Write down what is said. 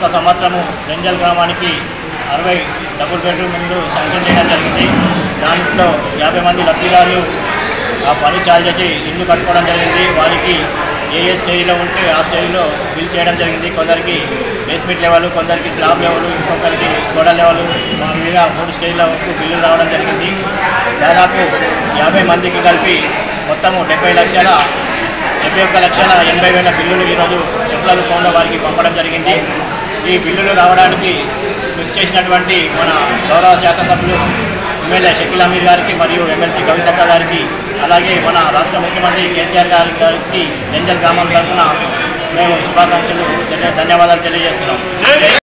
గత సంవత్సరము రెంజల్ గ్రామానికి అరవై డబుల్ బెడ్రూమ్ ఇల్లు శాంక్షన్ చేయడం జరిగింది దాంట్లో యాభై మంది లబ్ధిదారులు ఆ పని చాలు చేసి ఇల్లు కట్టుకోవడం జరిగింది వారికి ఏ ఏ స్టేజ్లో ఉంటే ఆ స్టేజ్లో బిల్ చేయడం జరిగింది కొందరికి బేస్మెంట్ లెవెల్ కొందరికి స్లాబ్ లెవెల్ ఇంకొకరికి గోడ లెవెల్ మీద మూడు స్టేజ్ల వరకు బిల్లులు రావడం జరిగింది దాదాపు యాభై మందికి కలిపి మొత్తము డెబ్బై లక్షల డెబ్బై ఒక్క లక్షల ఎనభై వేల బిల్లులు ఈరోజు చెప్పుల రూపంలో వారికి పంపడం జరిగింది ఈ బిల్లులు రావడానికి కృషి చేసినటువంటి మన గౌరవ శాసనసభ్యులు ఎమ్మెల్యే షకీల్ అమీర్ గారికి మరియు ఎమ్మెల్సీ కవితక్క గారికి అలాగే మన రాష్ట్ర ముఖ్యమంత్రి కేసీఆర్ గారి గారికి రెంజల్ గ్రామం తరఫున మేము శుభాకాంక్షలు ధన్యవాదాలు తెలియజేస్తున్నాం జై